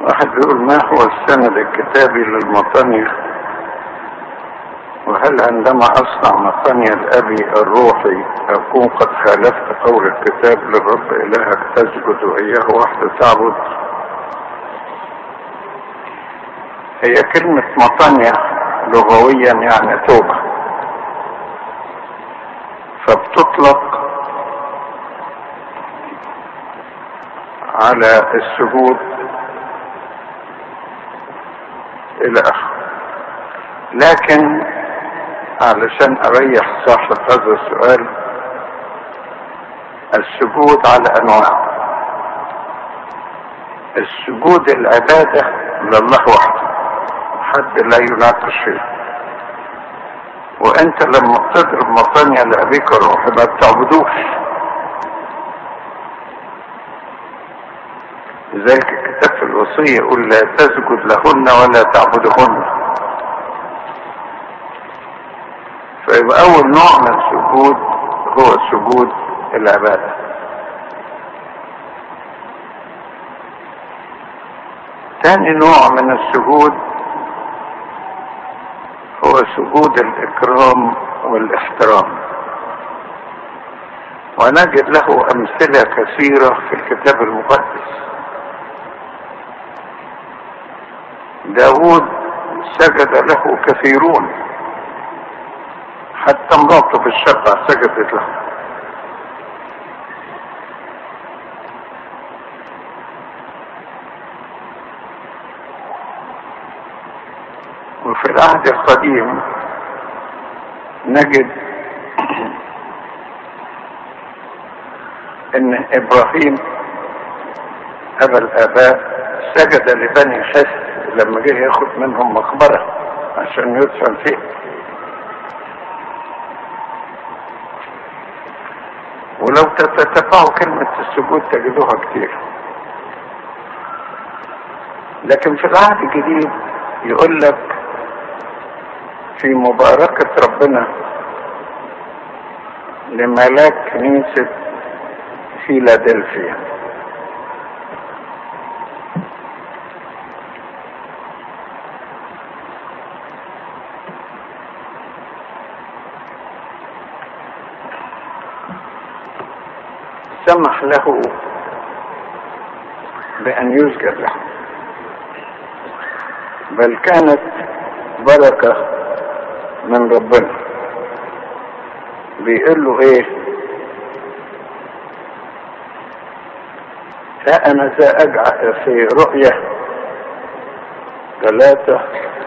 واحد بيقول ما هو السند الكتابي للمطنية وهل عندما أصنع مطنية الأبي الروحي أكون قد خالفت قول الكتاب للرب إلهك تسجد وإياه وحده تعبد هي كلمة مطنية لغويا يعني توبة فبتطلق على السجود الى اخره لكن علشان اريح صاحب هذا السؤال السجود على انواع السجود العبادة لله وحده حد لا يناقش فيه وانت لما بتضرب مطانية لابيك الروح ما بتعبدوش ذلك الكتاب في الوصية يقول لا تسجد لهن ولا تعبدهن فيبقى أول نوع من السجود هو سجود العبادة ثاني نوع من السجود هو سجود الإكرام والاحترام ونجد له أمثلة كثيرة في الكتاب المقدس داود سجد له كثيرون حتى امراته في الشقة سجدت له وفي العهد القديم نجد ان ابراهيم ابا الاباء سجد لبني حس لما جه ياخد منهم مقبرة عشان يدفن فيه ولو تتبعوا كلمة السجود تجدوها كتير لكن في العهد الجديد يقول لك في مباركة ربنا لملاك كنيسة فيلادلفيا سمح له بأن يسجد له بل كانت بركة من ربنا بيقول له ايه ها انا ذا اجعل في رؤية ثلاثة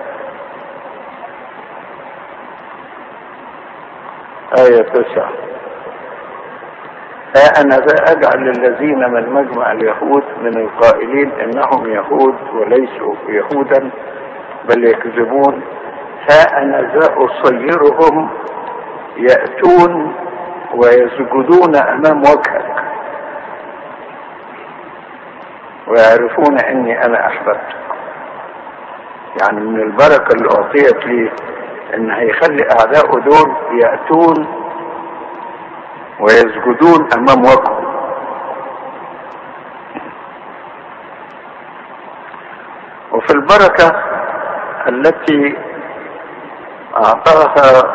آية تسعة ها أنا ذا أجعل الذين من مجمع اليهود من القائلين إنهم يهود وليسوا يهودا بل يكذبون ها أنا ذا أصيرهم يأتون ويسجدون أمام وجهك ويعرفون إني أنا أحببتك يعني من البركة اللي أعطيت لي إن هيخلي أعداؤه دول يأتون ويسجدون امام وجهه وفي البركة التي اعطاها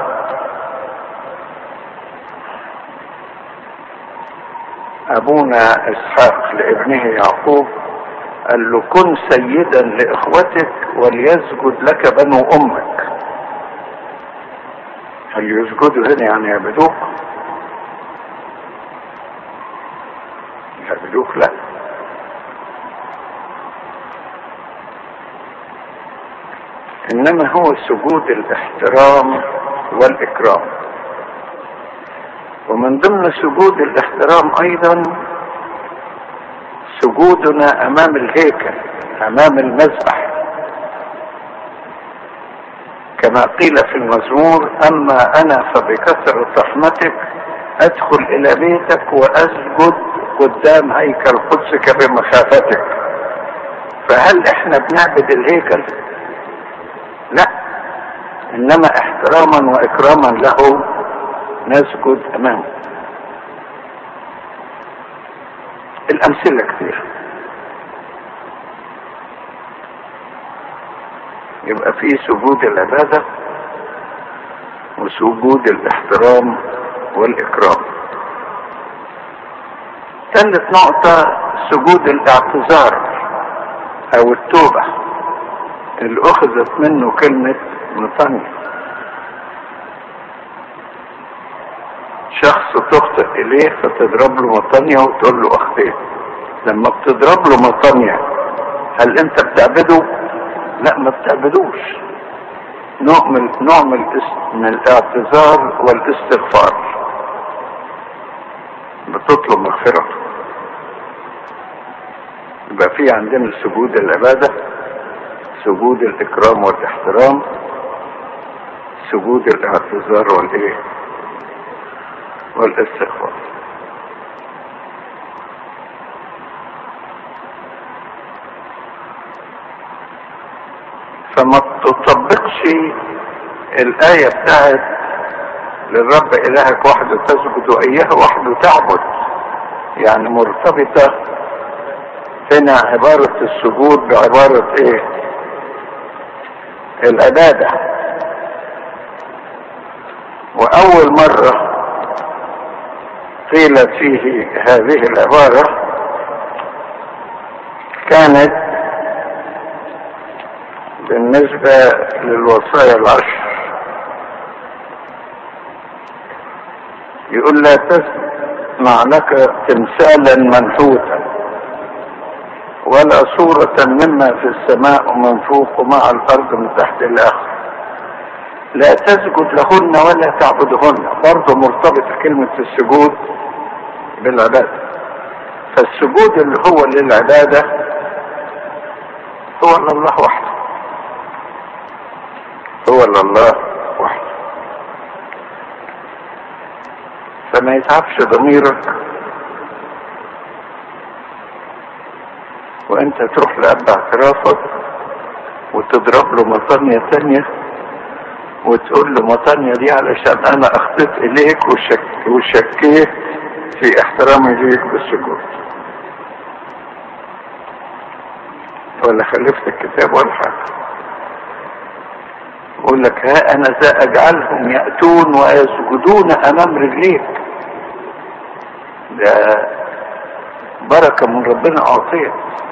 ابونا اسحاق لابنه يعقوب قال له كن سيدا لاخوتك وليسجد لك بنو امك هل يسجدوا هنا يعني يعبدوك يعبدوك لا انما هو سجود الاحترام والاكرام ومن ضمن سجود الاحترام ايضا سجودنا امام الهيكل امام المذبح كما قيل في المزمور اما انا فبكثرة رحمتك ادخل الى بيتك واسجد قدام هيكل قدسك بمخافتك فهل احنا بنعبد الهيكل لا انما احتراما واكراما له نسجد امامه الامثله كثيره يبقى في سجود العبادة وسجود الاحترام والإكرام ثالث نقطة سجود الاعتذار أو التوبة اللي أخذت منه كلمة مطني شخص تخطئ إليه فتضرب له مطنية وتقول له أخطيت لما بتضرب له مطنية هل أنت بتعبده؟ لا ما بتعبدوش نوع من نوع من, من الاعتذار والاستغفار بتطلب مغفرته يبقى في عندنا سجود العبادة سجود الإكرام والاحترام سجود الاعتذار والإيه والاستغفار فما تطبقش الآية بتاعت للرب إلهك وحده تسجد وإياه وحده تعبد يعني مرتبطة هنا عبارة السجود بعبارة إيه العبادة وأول مرة قيلت فيه هذه العبارة كانت بالنسبة للوصايا العشر يقول لا تصنع لك تمثالا منحوتا ولا صورة مما في السماء ومن فوق ومع الأرض من تحت الآخر لا تسجد لهن ولا تعبدهن برضه مرتبطة كلمة السجود بالعبادة فالسجود اللي هو للعبادة هو لله وحده هو لله وحده فما يتعبش ضميرك وانت تروح لأب اعترافك وتضرب له مطانية تانية وتقول له مطانية دي علشان انا اخطيت اليك وشك وشكيت في احترامي ليك بالسجود ولا خلفت الكتاب ولا حاجة يقول لك ها انا ذا اجعلهم يأتون ويسجدون امام رجليك ده بركة من ربنا اعطيت